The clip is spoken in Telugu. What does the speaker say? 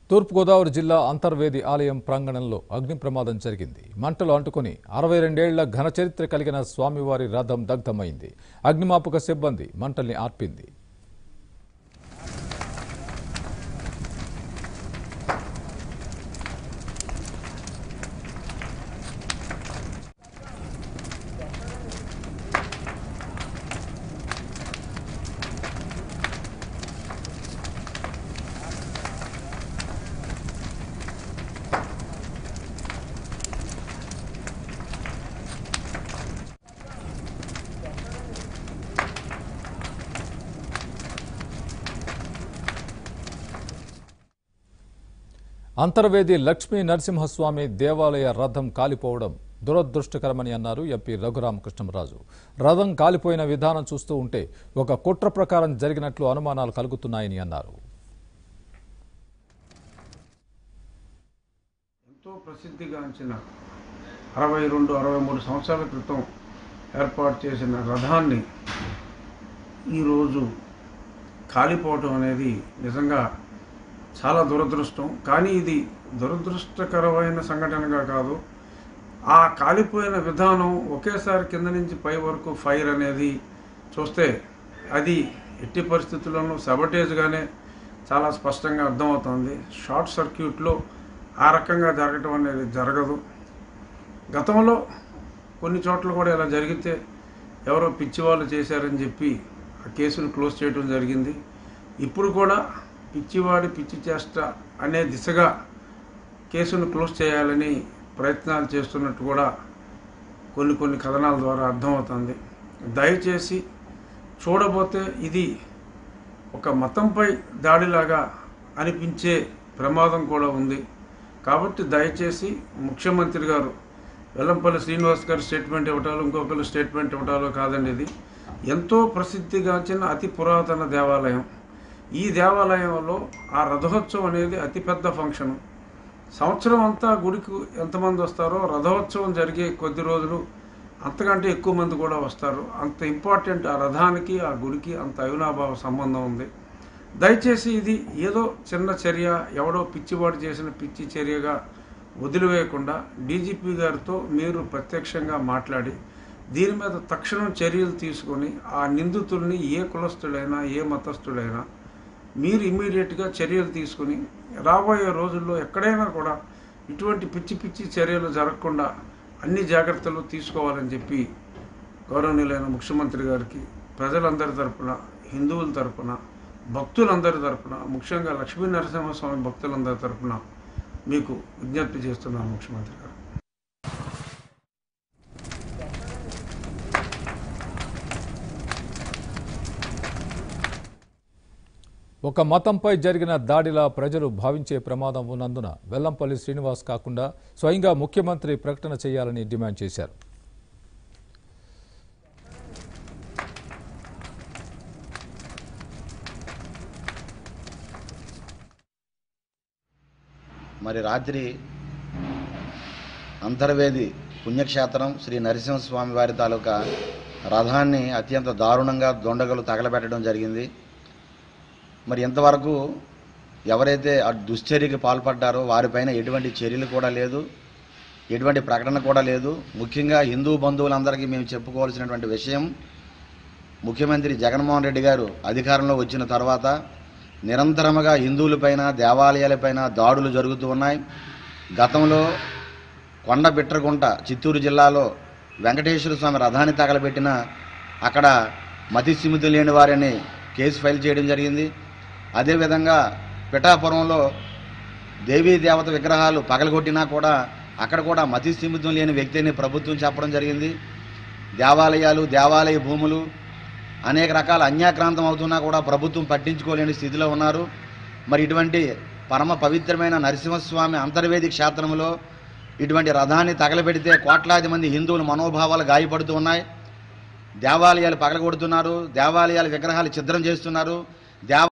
తూర్పుగోదావరి జిల్లా అంతర్వేది ఆలయం ప్రాంగణంలో అగ్ని ప్రమాదం జరిగింది మంటలు అంటుకుని అరవై రెండేళ్ల ఘన చరిత్ర కలిగిన స్వామివారి రథం దగ్ధమైంది అగ్నిమాపక సిబ్బంది మంటల్ని ఆర్పింది అంతర్వేది లక్ష్మీ నరసింహస్వామి దేవాలయ రథం కాలిపోవడం దురదృష్టకరమని అన్నారు ఎంపీ రఘురామకృష్ణరాజు రథం కాలిపోయిన విధానం చూస్తూ ఉంటే ఒక కుట్ర ప్రకారం జరిగినట్లు అనుమానాలు కలుగుతున్నాయని అన్నారు ఎంతో ప్రసిద్ధిగాంచిన అరవై రెండు అరవై మూడు సంవత్సరాల క్రితం ఏర్పాటు చేసిన రథాన్ని ఈరోజు కాలిపోవటం అనేది నిజంగా చాలా దురదృష్టం కానీ ఇది దురదృష్టకరమైన సంఘటనగా కాదు ఆ కాలిపోయిన విధానం ఒకేసారి కింద నుంచి పై వరకు ఫైర్ అనేది చూస్తే అది ఎట్టి పరిస్థితుల్లోనూ సబటేజ్గానే చాలా స్పష్టంగా అర్థమవుతుంది షార్ట్ సర్క్యూట్లో ఆ రకంగా జరగటం అనేది జరగదు గతంలో కొన్ని చోట్ల కూడా ఇలా జరిగితే ఎవరో పిచ్చి వాళ్ళు చేశారని చెప్పి ఆ కేసును క్లోజ్ చేయడం జరిగింది ఇప్పుడు కూడా పిచ్చివాడి పిచ్చి చేష్ట అనే దిశగా కేసును క్లోజ్ చేయాలని ప్రయత్నాలు చేస్తున్నట్టు కూడా కొన్ని కొన్ని కథనాల ద్వారా అర్థమవుతుంది దయచేసి చూడబోతే ఇది ఒక మతంపై దాడిలాగా అనిపించే ప్రమాదం కూడా ఉంది కాబట్టి దయచేసి ముఖ్యమంత్రి గారు వెల్లంపల్లి శ్రీనివాస్ గారు స్టేట్మెంట్ ఇవ్వటాలు ఇంకొకరు స్టేట్మెంట్ ఇవ్వటాలు కాదండి ఇది ఎంతో ప్రసిద్ధిగాంచిన అతి పురాతన దేవాలయం ఈ దేవాలయంలో ఆ రథోత్సవం అనేది అతిపెద్ద ఫంక్షన్ సంవత్సరం అంతా గుడికి ఎంతమంది వస్తారో రథోత్సవం జరిగే కొద్ది రోజులు అంతకంటే ఎక్కువ మంది కూడా వస్తారు అంత ఇంపార్టెంట్ ఆ రథానికి ఆ గుడికి అంత అవినాభావ సంబంధం ఉంది దయచేసి ఇది ఏదో చిన్న చర్య ఎవడో పిచ్చివాడు చేసిన పిచ్చి చర్యగా వదిలివేయకుండా డీజీపీ గారితో మీరు ప్రత్యక్షంగా మాట్లాడి దీని మీద తక్షణం చర్యలు తీసుకొని ఆ నిందితుల్ని ఏ కులస్తుడైనా ఏ మతస్థుడైనా మీరు ఇమ్మీడియట్గా చర్యలు తీసుకుని రాబోయే రోజుల్లో ఎక్కడైనా కూడా ఇటువంటి పిచ్చి పిచ్చి చర్యలు జరగకుండా అన్ని జాగ్రత్తలు తీసుకోవాలని చెప్పి గౌరవనీయులైన ముఖ్యమంత్రి గారికి ప్రజలందరి తరపున హిందువుల తరపున భక్తులందరి తరపున ముఖ్యంగా లక్ష్మీ నరసింహస్వామి భక్తులందరి తరపున మీకు విజ్ఞప్తి చేస్తున్నాను ముఖ్యమంత్రి గారు ఒక మతంపై జరిగిన దాడిలా ప్రజలు భావించే ప్రమాదం ఉన్నందున వెల్లంపల్లి శ్రీనివాస్ కాకుండా స్వయంగా ముఖ్యమంత్రి ప్రకటన చేయాలని డిమాండ్ చేశారు మరి రాత్రి అంతర్వేది పుణ్యక్షేత్రం శ్రీ నరసింహస్వామి వారి తాలూకా రథాన్ని అత్యంత దారుణంగా దొండగలు తగలబెట్టడం జరిగింది మరి ఇంతవరకు ఎవరైతే ఆ దుశ్చర్యకి పాల్పడ్డారో వారిపైన ఎటువంటి చర్యలు కూడా లేదు ఎటువంటి ప్రకటన కూడా లేదు ముఖ్యంగా హిందూ బంధువులందరికీ మేము చెప్పుకోవాల్సినటువంటి విషయం ముఖ్యమంత్రి జగన్మోహన్ రెడ్డి గారు అధికారంలో వచ్చిన తర్వాత నిరంతరముగా హిందువులపైన దేవాలయాలపైన దాడులు జరుగుతూ ఉన్నాయి గతంలో కొండ బిట్రగుంట చిత్తూరు జిల్లాలో వెంకటేశ్వర స్వామి రథాన్ని తగలబెట్టిన అక్కడ మతి సిమితి లేని వారిని కేసు ఫైల్ చేయడం జరిగింది అదేవిధంగా పిఠాపురంలో దేవీ దేవత విగ్రహాలు పగలగొట్టినా కూడా అక్కడ కూడా మతి సిమితం లేని వ్యక్తిని ప్రభుత్వం చెప్పడం జరిగింది దేవాలయాలు దేవాలయ భూములు అనేక రకాల అన్యాక్రాంతం అవుతున్నా కూడా ప్రభుత్వం పట్టించుకోలేని స్థితిలో ఉన్నారు మరి ఇటువంటి పరమ పవిత్రమైన నరసింహస్వామి అంతర్వేది క్షేత్రంలో ఇటువంటి రథాన్ని తగలబెడితే కోట్లాది మంది హిందువుల మనోభావాలు గాయపడుతూ ఉన్నాయి దేవాలయాలు పగలగొడుతున్నారు దేవాలయాల విగ్రహాలు ఛిద్రం చేస్తున్నారు దేవ